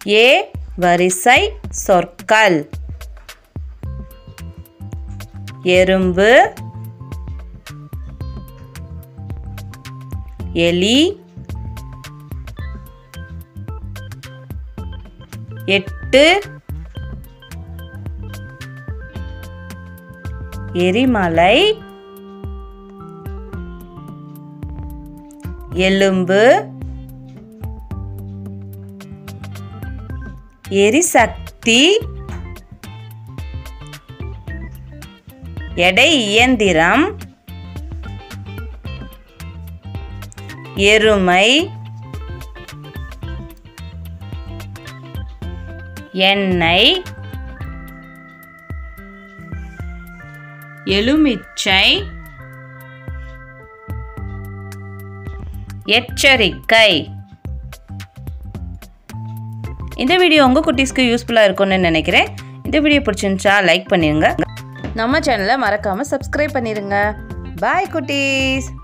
ஏ வரிசை சொற்கள் எறும்பு எலி எட்டு எரிமலை எலும்பு எரிசக்தி எடை இயந்திரம் எருமை எண்ணெய் எலுமிச்சை எச்சரிக்கை இந்த வீடியோ உங்கள் குட்டீஸ்க்கு யூஸ்ஃபுல்லாக இருக்கும்னு நினைக்கிறேன் இந்த வீடியோ பிடிச்சிருந்துச்சா லைக் பண்ணிடுங்க நம்ம சேனலை மறக்காமல் சப்ஸ்கிரைப் பண்ணிடுங்க பாய் குட்டீஸ்